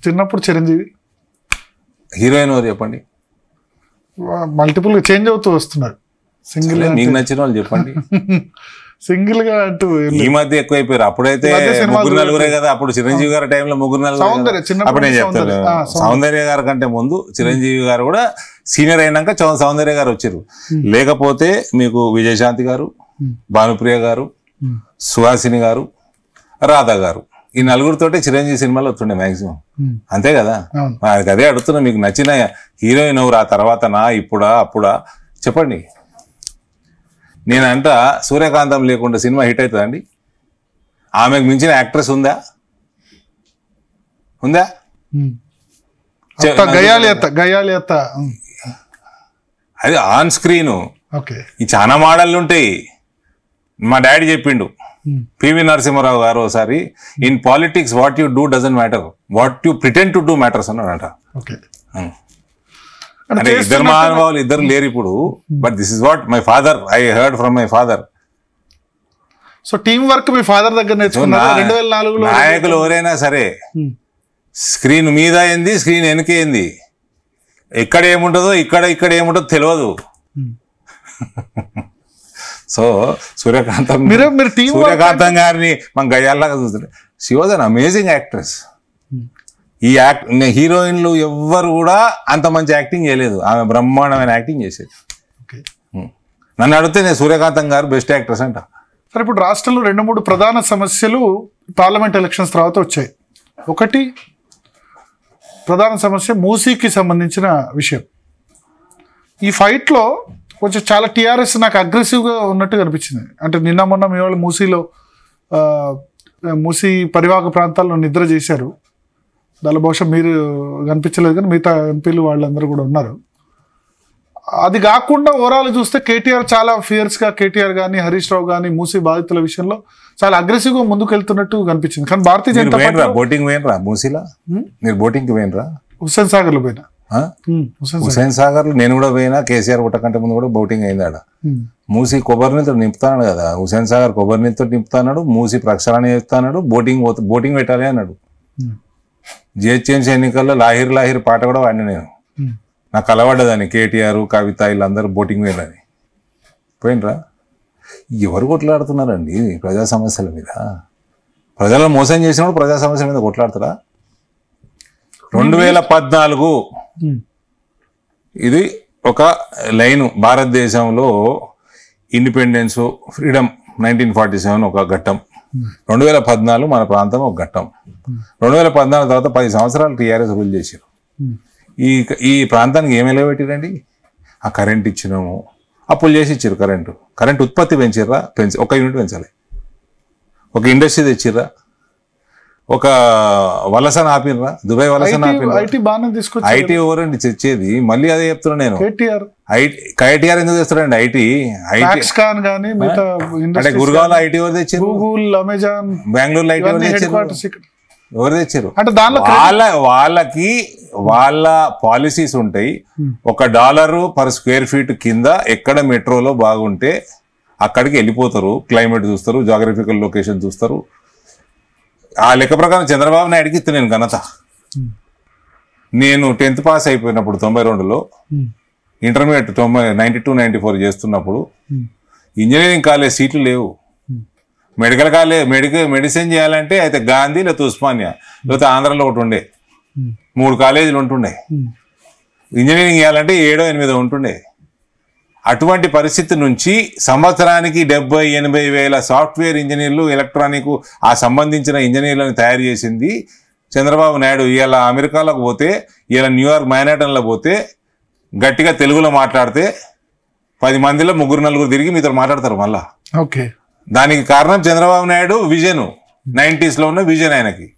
చిన్నప్పుడు చిరంజీవి హీరోయిన్ ఎవరు చెప్పండి మల్టిపుల్ గా చేంజ్ అవుతూ వస్తున్నారు సింగిల్ సరే, మీకు నచ్చిన వాళ్ళు చెప్పండి సింగిల్ గా అంటూ ఏం ఈ లేదు. మధ్య ఎక్కువైపోయారు అప్పుడైతే ఈ మధ్య సినిమాలు ముగ్గురు నలుగురే కదా అప్పుడు చిరంజీవి గారి టైంలో ముగ్గురు నలుగురు సౌందర్య, చిన్నప్పటి అప్పుడు నేను నుంచి చెప్తాను సౌందర్య. ఆ, సౌందర్య. సౌందర్య గారి కంటే ముందు చిరంజీవి గారు కూడా సీనియర్ అయినాక చౌ- సౌందర్య గారు వచ్చారు లేకపోతే మీకు విజయశాంతి గారు భానుప్రియ గారు Hmm. సుహాసిని గారు రాధా గారు ఈ నలుగురితోటే చిరంజీవి సినిమాలు వస్తుండే మాక్సిమం Hmm. అంతే కదా అవును నాకు అదే అడుగుతున్నా మీకు నచ్చిన హీరోయిన్ ఎవరు ఆ తర్వాత నా ఇప్పుడా అప్పుడా చెప్పండి నేనంట సూర్యకాంతం లేకుండా సినిమా హిట్ అవుతుందా అండి ఆమెకు మించిన యాక్ట్రెస్ ఉందా ఉందా Hmm. చె- అత్త గయాలి అత్త గయాలి అత్త ఉమ్. అది ఆన్ స్క్రీన్ ఓకే ఈ చాలా మోడళ్ళు ఉంటాయి మా డాడీ చెప్పిండు ఉమ్. పివి నరసింహారావు గారు ఒకసారి in politics what you do doesn't matter what you pretend to do matters అన్నాడంట ఓకే Hmm. అంటే అంటే ఇద్దరు చేస్తున్నట్టు- మహానుభావులు ఇద్దరు లేరు ఇప్పుడు but this is what my father I heard from my father so team work మీ ఫాదర్ దగ్గర నేర్చుకున్నారు రెండు వేల నాలుగులో నాయకులు ఎవరైనా సరే ఉమ్. స్క్రీన్ మీద ఏంది స్క్రీన్ వెనక ఏంది ఎక్కడ ఏముంటుందో ఇక్కడ ఇక్కడ ఏముంటుందో తెలియదు ఉమ్. సో సూర్యకాంతం మీరు మీరు టీం వర్క్ సూర్యకాంతం గారిని మనం గయ్యాల్లాగా చూస్తుంటే she was an amazing actress ఈ యాక్ట్ హీరోయిన్లు ఎవ్వరు కూడా అంత మంచి యాక్టింగ్ చేయలేదు ఆమె బ్రహ్మాండమైన యాక్టింగ్ చేసేది ఓకే. నన్ను అడిగితే నేను సూర్యకాంతం గారు బెస్ట్ యాక్ట్రెస్ అంట సరే ఇప్పుడు రాష్ట్రంలో రెండు మూడు ప్రధాన సమస్యలు పార్లమెంట్ ఎలక్షన్స్ తర్వాత వచ్చాయి ఒకటి ప్రధాన సమస్య మూసీకి సంబంధించిన విషయం ఈ ఫైట్లో కొంచెం చాలా టీఆర్ఎస్ నాకు అగ్రెసివ్గా ఉన్నట్టు కనిపించింది అంటే నిన్న మొన్న మీ వాళ్ళు మూసీలో ఆ, మూసీ పరివాహక ప్రాంతాల్లో నిద్ర చేశారు దానిలో బహుశా మీరు కనిపించలేదు కానీ మిగతా ఎంపీలు వాళ్ళందరూ కూడా ఉన్నారు అది కాకుండా ఓవరాల్ చూస్తే కేటీఆర్ చాలా ఫియర్స్ గా కేటీఆర్ కానీ హరీష్ రావు కానీ మూసీ బాధితుల విషయంలో చాలా అగ్రెసివ్ గా ముందుకు వెళ్తున్నట్టు కనిపించింది కానీ భారతీయ మీరు జనతా పోయినరా పార్టీ బోటింగ్ పోయినరా మూసీలా మీరు బోటింగ్కి పోయినరా హుస్సేన్ సాగర్ లో పోయినా ఆ? ఉమ్, హుస్సేన్ సాగర్ హుసేన్ సాగర్ నేను కూడా పోయినా కేసీఆర్ పుట్టకంటే ముందు కూడా బోటింగ్ అయింది ఆడ ఉమ్, మూసి కొబ్బరి నీళ్ళతో నింపుతాడు కదా హుసేన్ సాగర్ కొబ్బరి నీళ్ళతో నింపుతాడు మూసి ప్రక్షాళన చేస్తాడు బోటింగ్ పోత- బోటింగ్ పెట్టాలి అన్నాడు ఉమ్, జిహెచ్ఎంసీ ఎన్నికల్లో లాహిర్ లాహిర్ పాట కూడా వాడిన నేను ఉమ్. నాకు అలవాడదని కేటీఆర్ కవిత వీళ్ళందరూ బోటింగ్ పోయినని పోయినరా ఎవరు కొట్లాడుతున్నారండి ప్రజా సమస్యల మీద ప్రజలను మోసం చేసినప్పుడు ప్రజా సమస్యల మీద కొట్లాడతారా రెండు వేల పద్నాలుగు ఉమ్, ఇది ఒక లైన్ భారతదేశంలో independence freedom nineteen forty seven ఒక ఘట్టం రెండు వేల పద్నాలుగు మన ప్రాంతం ఒక ఘట్టం రెండు వేల పద్నాలుగు తర్వాత పది సంవత్సరాలు టీఆర్ఎస్ రూల్ చేశారు ఉమ్, ఈ ఈ ప్రాంతానికి ఏమి పెట్టిరండి ఆ కరెంట్ ఇచ్చినాము అప్పులు చేసి ఇచ్చారు కరెంటు కరెంట్ ఉత్పత్తి పెంచిర్రా పెంచి ఒక యూనిట్ పెంచాలి ఒక ఇండస్ట్రీ తెచ్చిర్రా ఒక వలసన ఆపిర్రా దుబాయ్ వలసన ఐటీ ఆపిర్రా ఐటీ బాగానే తీసుకొచ్చి ఐటీ ఎవరండి తెచ్చేది మళ్ళీ అదే చెప్తున్నా నేను కేటీఆర్ ఐటీ ఐటీఆర్ ఎందుకు తెస్తారండి ఐటీ ఐటీ టాక్స్ కాన్ కానీ మిగతా అంటే ఇండస్ట్రీస్ గురుగావ్లో ఐటీ ఎవరు తెచ్చారు గూగుల్ అమెజాన్ బెంగళూరులో ఐటీ ఎవరు ఇవన్నీ హెడ్ తెచ్చారు క్వార్టర్స్ ఇక్కడ ఎవరు తెచ్చారు అంటే దానిలో వాళ్ళ వాళ్ళకి వాళ్ళ పాలసీస్ ఉంటాయి ఒక డాలర్ పర్ స్క్వేర్ ఫీట్ కింద ఎక్కడ మెట్రోలో బాగుంటే అక్కడికి వెళ్ళిపోతారు క్లైమేట్ చూస్తారు జాగ్రఫికల్ లొకేషన్ చూస్తారు ఆ లెక్క ప్రకారం చంద్రబాబు నాయుడుకి ఇస్తే నేను ఘనత నేను టెన్త్ పాస్ అయిపోయినప్పుడు తొంభై రెండులో ఉమ్, ఇంటర్మీడియట్ తొంభై నైన్టీ టూ నైన్టీ ఫోర్ చేస్తున్నప్పుడు ఉమ్, ఇంజనీరింగ్ కాలేజ్ సీట్లు లేవు మెడికల్ కాలేజ్ మెడికల్ మెడిసిన్ చేయాలంటే అయితే గాంధీ లేకపోతే ఉస్మానియా లేకపోతే ఆంధ్రలో ఒకటి ఉండే ఉమ్, మూడు కాలేజీలు ఉంటుండే ఉమ్, ఇంజనీరింగ్ చేయాలంటే ఏడో ఎనిమిదో ఉంటుండే అటువంటి పరిస్థితి నుంచి సంవత్సరానికి డెబ్బై ఎనభై వేల సాఫ్ట్వేర్ ఇంజనీర్లు ఎలక్ట్రానిక్ ఆ సంబంధించిన ఇంజనీర్లను తయారు చేసింది చంద్రబాబు నాయుడు ఇవాళ అమెరికాలోకి పోతే ఇవాళ న్యూయార్క్ మ్యాన్హాటన్లో పోతే గట్టిగా తెలుగులో మాట్లాడితే పది మందిలో ముగ్గురు నలుగురు తిరిగి మీతో మాట్లాడతారు మళ్ళా ఓకే దానికి కారణం చంద్రబాబు నాయుడు విజన్ నైంటీస్లో ఉన్న విజన్ ఆయనకి